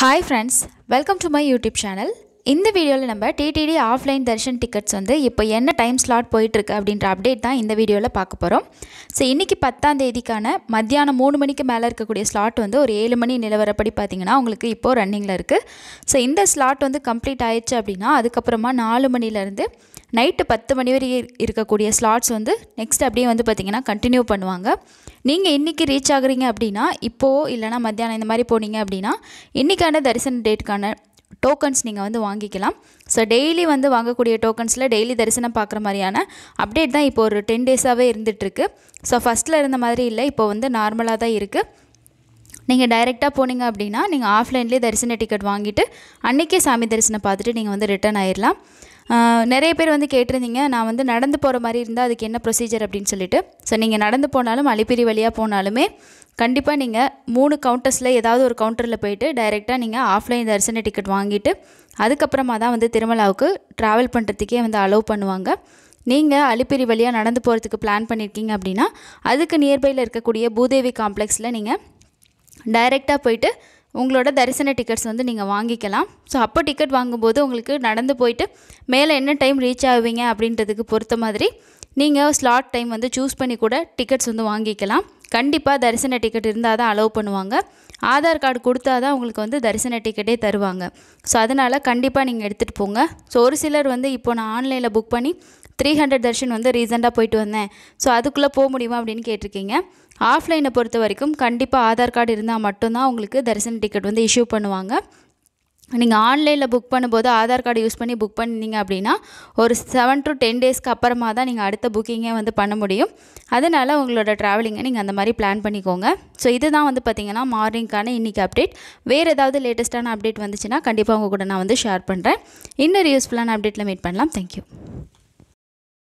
hi friends welcome to my YouTube channel இந்த வீடியோவில் நம்ம டிடிடி ஆஃப்லைன் தர்ஷன் டிக்கெட்ஸ் வந்து இப்போ என்ன டைம் ஸ்லாட் போயிட்டுருக்கு அப்படின்ற அப்டேட் தான் இந்த வீடியோவில் பார்க்க போகிறோம் ஸோ இன்றைக்கி பத்தாம் தேதிக்கான மத்தியானம் மூணு மணிக்கு மேலே இருக்கக்கூடிய ஸ்லாட் வந்து ஒரு ஏழு மணி நிலவரப்படி பார்த்தீங்கன்னா உங்களுக்கு இப்போது ரன்னிங்கில் இருக்குது ஸோ இந்த ஸ்லாட் வந்து கம்ப்ளீட் ஆயிடுச்சு அப்படின்னா அதுக்கப்புறமா நாலு மணிலேருந்து நைட்டு பத்து மணி வரை இருக்கக்கூடிய ஸ்லாட்ஸ் வந்து நெக்ஸ்ட் அப்படியே வந்து பார்த்திங்கன்னா கண்டினியூ பண்ணுவாங்க நீங்கள் இன்றைக்கி ரீச் ஆகுறீங்க அப்படின்னா இப்போது இல்லைனா மத்தியானம் இந்த மாதிரி போனீங்க அப்படின்னா இன்றைக்கான தரிசன டேட்டுக்கான டோக்கன்ஸ் நீங்கள் வந்து வாங்கிக்கலாம் ஸோ டெய்லி வந்து வாங்கக்கூடிய டோக்கன்ஸில் டெய்லி தரிசனம் பார்க்குற மாதிரியான அப்டேட் தான் இப்போ ஒரு டென் டேஸாகவே இருந்துகிட்ருக்கு ஸோ ஃபஸ்ட்டில் இருந்த மாதிரி இல்லை இப்போ வந்து நார்மலாக தான் இருக்குது நீங்கள் டைரெக்டாக போனீங்க அப்படின்னா நீங்கள் ஆஃப்லைன்லேயே தரிசன டிக்கெட் வாங்கிட்டு அன்றைக்கே சாமி தரிசனம் பார்த்துட்டு நீங்கள் வந்து ரிட்டர்ன் ஆயிடலாம் ஆஹ் நிறைய பேர் வந்து கேட்டிருந்தீங்க நான் வந்து நடந்து போகிற மாதிரி இருந்தால் அதுக்கு என்ன ப்ரொசீஜர் அப்படின்னு சொல்லிட்டு ஸோ நீங்கள் நடந்து போனாலும் அலிப்பிரி வழியாக போனாலுமே கண்டிப்பாக நீங்கள் மூணு கவுண்டர்ஸில் ஏதாவது ஒரு கவுண்டரில் போயிட்டு டைரெக்டாக நீங்கள் ஆஃப்லைன் தரிசன டிக்கெட் வாங்கிட்டு அதுக்கப்புறமா தான் வந்து திருமலாவுக்கு ட்ராவல் பண்ணுறதுக்கே வந்து அலோவ் பண்ணுவாங்க நீங்கள் அலிப்பிரி வழியாக நடந்து போகிறதுக்கு பிளான் பண்ணியிருக்கீங்க அப்படின்னா அதுக்கு நியர்பையில் இருக்கக்கூடிய பூதேவி காம்ப்ளெக்ஸில் நீங்கள் டைரெக்டாக போயிட்டு உங்களோட தரிசன டிக்கெட்ஸ் வந்து நீங்கள் வாங்கிக்கலாம் ஸோ அப்போ டிக்கெட் வாங்கும்போது உங்களுக்கு நடந்து போயிட்டு மேலே என்ன டைம் ரீச் ஆகுவீங்க அப்படின்றதுக்கு பொறுத்த மாதிரி நீங்கள் ஸ்லாட் டைம் வந்து சூஸ் பண்ணி கூட டிக்கெட்ஸ் வந்து வாங்கிக்கலாம் கண்டிப்பாக தரிசன டிக்கெட் இருந்தால் தான் அலோவ் பண்ணுவாங்க ஆதார் கார்டு கொடுத்தா தான் உங்களுக்கு வந்து தரிசன டிக்கெட்டே தருவாங்க ஸோ அதனால் கண்டிப்பாக நீங்கள் எடுத்துகிட்டு போங்க ஸோ ஒரு சிலர் வந்து இப்போ நான் ஆன்லைனில் புக் பண்ணி த்ரீ ஹண்ட்ரட் தர்ஷன் வந்து ரீசெண்டாக போயிட்டு வந்தேன் ஸோ அதுக்குள்ளே போக முடியுமா அப்படின்னு கேட்டிருக்கீங்க ஆஃப்லைனை பொறுத்த வரைக்கும் கண்டிப்பாக ஆதார் கார்டு இருந்தால் மட்டும்தான் உங்களுக்கு தரிசன டிக்கெட் வந்து இஷ்யூ பண்ணுவாங்க நீங்கள் ஆன்லைனில் புக் பண்ணும்போது ஆதார் கார்டு யூஸ் பண்ணி புக் பண்ணீங்க அப்படின்னா ஒரு செவன் டு டென் டேஸ்க்கு அப்புறமா தான் நீங்கள் அடுத்த புக்கிங்கே வந்து பண்ண முடியும் அதனால் உங்களோட ட்ராவலிங்கை நீங்கள் அந்த மாதிரி பிளான் பண்ணிக்கோங்க ஸோ இதுதான் வந்து பார்த்திங்கன்னா மார்னிங்க்கான இன்றைக்கி அப்டேட் வேறு ஏதாவது லேட்டஸ்ட்டான அப்டேட் வந்துச்சுன்னா கண்டிப்பாக உங்கள் கூட நான் வந்து ஷேர் பண்ணுறேன் இன்னொரு யூஸ்ஃபுல்லான அப்டேட்டில் மீட் பண்ணலாம் தேங்க்யூ